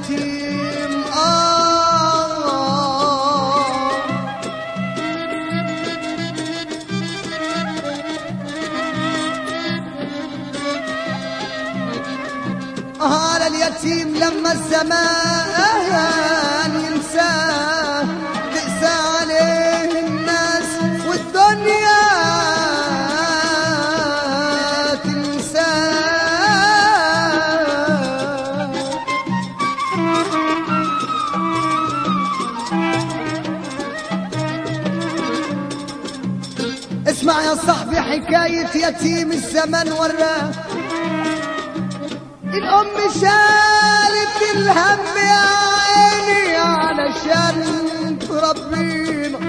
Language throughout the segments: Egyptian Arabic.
اليتيم آه آه على اليتيم لما الزمان ينساه تقسى عليه الناس والدنيا تنساه اسمع يا صاحبي حكاية يتيم الزمن وراه الأم شالت الهم يا عيني علشان تربينا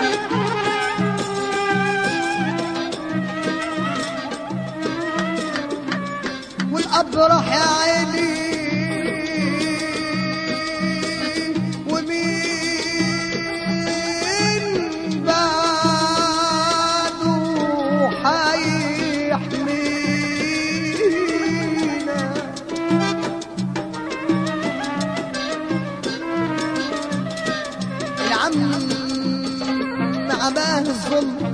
والأب راح يا عيني ومين بعده حيحمينا العم عماه الظلم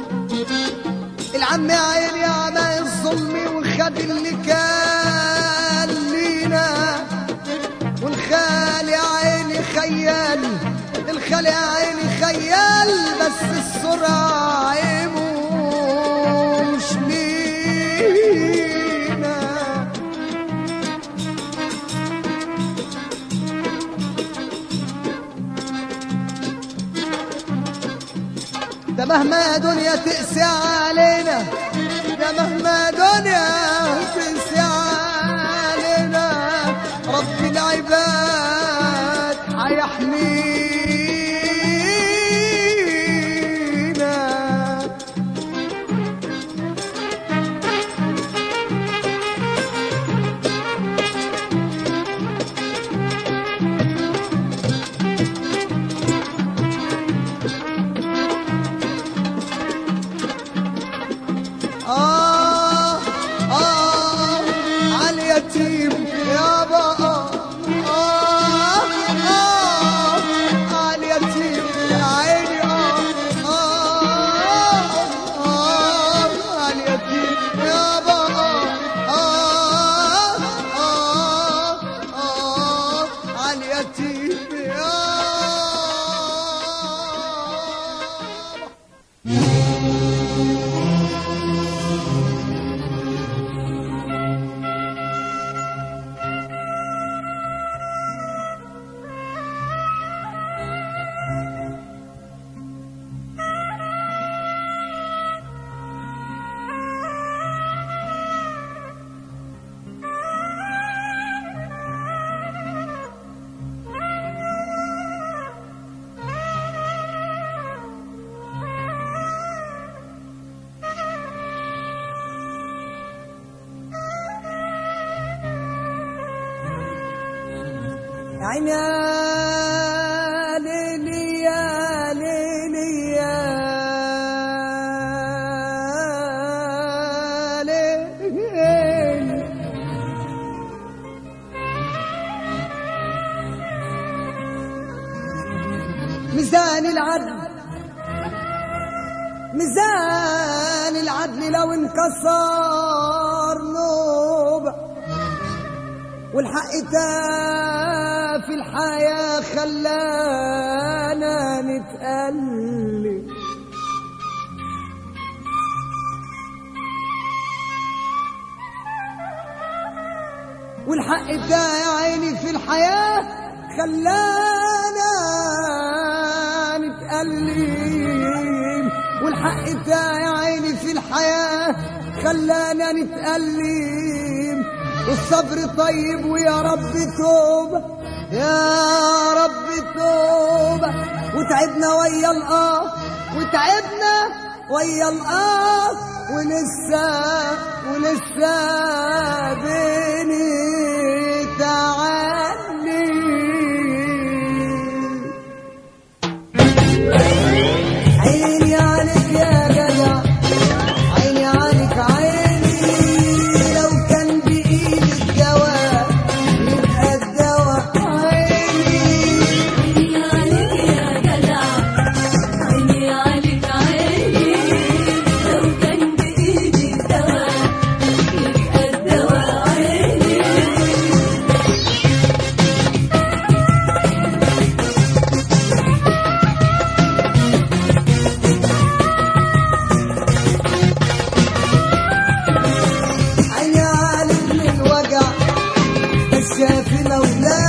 العم يا عيني عماه الظلم وخد اللي كان لينا والخال يا عيني خيال الخال يا عيني خيال بس السرعة عيبه مش لينا ده مهما دنيا تقسى علينا ده مهما دنيا تقسى علينا رب العباد حيحمينا آه آه عاليتيم يابا آه آه آه عاليتيم يا عيني آه آه آه عاليتيم يابا آه آه آه آه عاليتيم يابا عيني يا ليلي يا ليلي يا ليلي ميزان العدل ميزان العدل لو انكسر نوبه والحق تا في الحياة خلانا نتألم والحق تا يا عيني في الحياة خلانا نتألم والحق تا يا عيني في الحياة خلانا نتألم والصبر طيب ويا رب توبة يا رب توبة وتعبنا ويا الآه وتعبنا ويا الآه ولسه ولسه بيني تعلي عيني عليك يا جدع عيني عليك عيني لو كان بإيدي الدواء يبقى الدواء كافي مولاي